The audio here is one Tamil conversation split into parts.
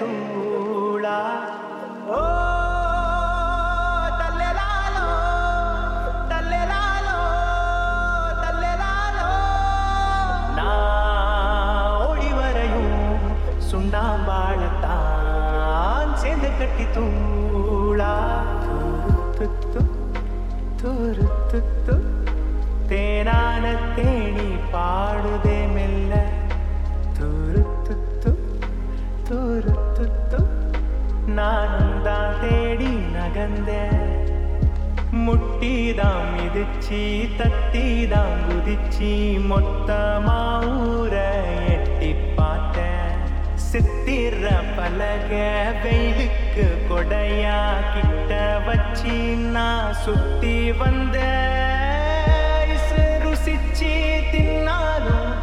தூளா ஓ தல்லெலாலோ தல்லெலாலோ தல்லெலாலோ நான் ஓடி வரையும் சுண்ணாம்பாளத்தான் சேர்ந்து கட்டி தூளா துத்து துருத்து தேனான தேனி பாடுதே மெல்ல துருத்து துருத்து நானும் தான் தேடி நகர்ந்தேன் முட்டிதான் மிதிச்சி தத்திதான் குதிச்சி மொத்தமா ஊர எட்டி பார்த்தேன் சித்திர பலக வெயிலுக்கு கொடையா கிட்ட வச்சி நான் சுத்தி வந்த இசை ருசிச்சி தின்னாலும்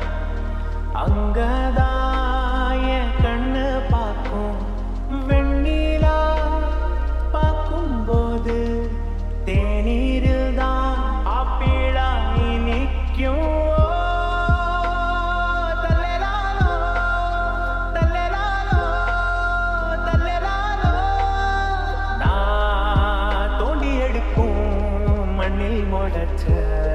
அங்கதான் என் கண்ணு பார்க்கும் வெண்ணிலா பார்க்கும்போது தேநீரில் தான் ஆப்பிளா நிற்கும் தல்லெலாலோ தல்லெலாலோ தல்லெலாலோ நான் தோண்டி எடுக்கும் மண்ணில் முளைச்ச